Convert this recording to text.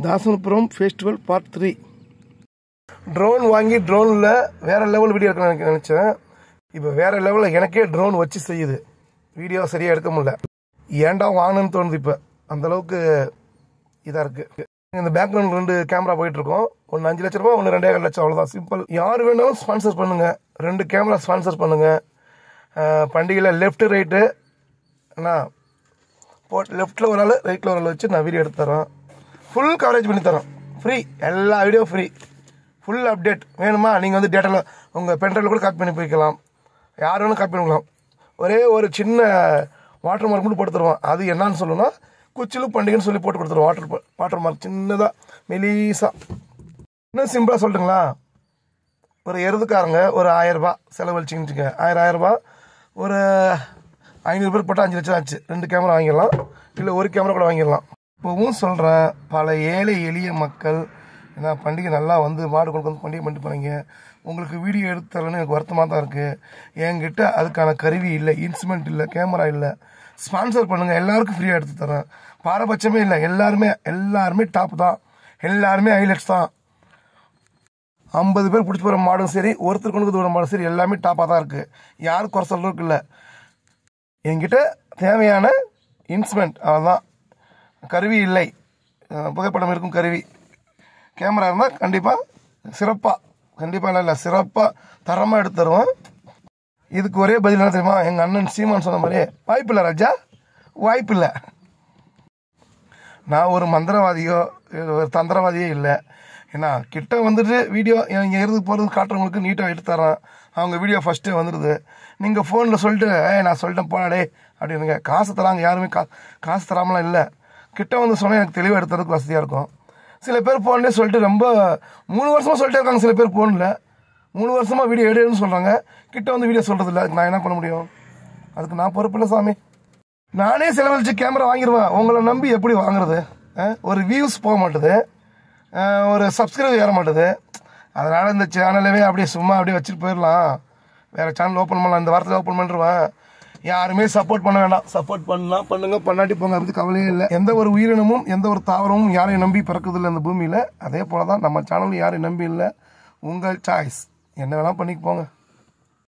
தாசனபுரம் festival part three drone வாங்கி ட்ரோனில் வேறு லெவல் வீடியோ எடுக்க நினச்சேன் இப்போ வேறு லெவலில் எனக்கே ட்ரோன் வச்சு செய்யுது வீடியோ சரியாக எடுக்க முடியல ஏன்டா வாங்கணும்னு தோணுது இப்போ அந்தளவுக்கு இதாக இருக்குது இந்த பேக்ரவுண்ட் ரெண்டு கேமரா போயிட்டுருக்கோம் ஒன்று அஞ்சு லட்ச ரூபா ஒன்று ரெண்டே கால் லட்சம் அவ்வளோதான் சிம்பிள் யார் வேணாலும் ஸ்பான்சர் பண்ணுங்கள் ரெண்டு கேமரா ஸ்பான்சர் பண்ணுங்கள் பண்டிகையில் லெஃப்ட் ரைட்டு அண்ணா போட் லெஃப்ட்டில் ஒரு ஆள் ரைட்டில் ஒரு ஆள் வச்சு நான் வீடியோ எடுத்து தரேன் ஃபுல் கவரேஜ் பண்ணி தரோம் ஃப்ரீ எல்லா வீடியோ ஃப்ரீ ஃபுல் அப்டேட் வேணுமா நீங்கள் வந்து டேட்டாவில் உங்கள் பென்ட்ரைவில் கூட காப்பி பண்ணி போய்க்கலாம் யார் வேணும் காப்பி பண்ணிக்கலாம் ஒரே ஒரு சின்ன வாட்டர் மார்க் மட்டும் போட்டு தருவோம் அது என்னன்னு சொல்லணும்னா குச்சிலு பண்டிகைன்னு சொல்லி போட்டு கொடுத்துருவோம் வாட்டர் வாட்டர் மார்க் சின்னதாக மெலீஸாக இன்னும் சிம்பிளாக சொல்லட்டுங்களா ஒரு எருதுக்காரங்க ஒரு ஆயிரரூபா செலவழிச்சிங்கன்னு வச்சுக்க ஆயிரம் ஆயிரரூபா ஒரு ஐநூறு பேர் போட்டால் அஞ்சு லட்சம் ஆச்சு ரெண்டு கேமரா வாங்கிடலாம் இல்லை ஒரு கேமரா கூட வாங்கிடலாம் இப்போவும் சொல்கிறேன் பல ஏழை எளிய மக்கள் ஏன்னா பண்டிகை நல்லா வந்து மாடு கொண்டு வந்து பண்டிகை பண்ணிட்டு போனீங்க உங்களுக்கு வீடியோ எடுத்து தரலன்னு எனக்கு வருத்தமாக தான் இருக்குது என்கிட்ட அதுக்கான கருவி இல்லை இன்ஸ்ட்ருமெண்ட் இல்லை கேமரா இல்லை ஸ்பான்சர் பண்ணுங்கள் எல்லாருக்கும் ஃப்ரீயாக எடுத்து தரேன் பாரபட்சமே இல்லை எல்லாருமே எல்லாருமே டாப் தான் எல்லாருமே ஹைலைட்ஸ் தான் ஐம்பது பேர் பிடிச்சி போகிற மாடும் சரி ஒருத்தர் கொண்டு போகிற மாடும் சரி எல்லாமே டாப்பாக தான் இருக்குது யாரும் குறை சொல்ற அளவுக்கு இல்லை என்கிட்ட தேவையான இன்ஸ்ட்ருமெண்ட் அவ்வளோதான் கருவி இல்லை அஹ் புகைப்படம் இருக்கும் கருவி கேமரா இருந்தால் கண்டிப்பாக சிறப்பாக கண்டிப்பாக இல்லை சிறப்பாக தரமாக எடுத்து தருவேன் இதுக்கு ஒரே பதில் என்ன தெரியுமா எங்கள் அண்ணன் சீமான் சொன்ன மாதிரி வாய்ப்பில்லை ராஜா வாய்ப்பில்லை நான் ஒரு மந்திரவாதியோ ஒரு தந்திரவாதியோ இல்லை ஏன்னா கிட்ட வந்துட்டு வீடியோ இங்கே இருந்து போகிறது காட்டுறவங்களுக்கு நீட்டாக எடுத்து தரேன் அவங்க வீடியோ ஃபஸ்ட்டே வந்துடுது நீங்கள் ஃபோனில் சொல்லிட்டு ஏய் நான் சொல்லிட்டேன் போனாடே அப்படின்னுங்க காசு தராங்க யாருமே கா காசு தராமலாம் இல்லை கிட்ட வந்து சொன்னால் எனக்கு தெளிவாக எடுத்துறதுக்கு வசதியாக இருக்கும் சில பேர் ஃபோன்லேயே சொல்லிட்டு ரொம்ப மூணு வருஷமாக சொல்லிட்டே இருக்காங்க சில பேர் ஃபோனில் மூணு வருஷமாக வீடியோ எடுன்னு சொல்கிறாங்க கிட்ட வந்து வீடியோ சொல்கிறது இல்லை அதுக்கு நான் என்ன பண்ண முடியும் அதுக்கு நான் பொறுப்பு இல்லை சாமி நானே செலவழிச்சு கேமரா வாங்கிடுவேன் உங்களை நம்பி எப்படி வாங்குறது அஹ்? ஒரு வியூஸ் போக மாட்டுது அஹ், ஒரு சப்ஸ்கிரைப் ஏற மாட்டுது அதனால் இந்த சேனலவே அப்படியே சும்மா அப்படியே வச்சுட்டு போயிடலாம் வேறு சேனல் ஓப்பன் பண்ணலாம் இந்த வாரத்தில் ஓப்பன் பண்ணிடுவேன் யாருமே சப்போர்ட் பண்ண வேண்டாம் சப்போர்ட் பண்ணலாம் பண்ணுங்க பண்ணாட்டி போங்க அது கவலையே இல்லை எந்த ஒரு உயிரினமும் எந்த ஒரு தாவரமும் யாரையும் நம்பி பிறக்குதில்லை இந்த பூமியில் அதே போல தான் நம்ம சேனலும் யாரையும் நம்பி இல்லை உங்கள் சாய்ஸ் என்ன வேணால் பண்ணிக்கு போங்க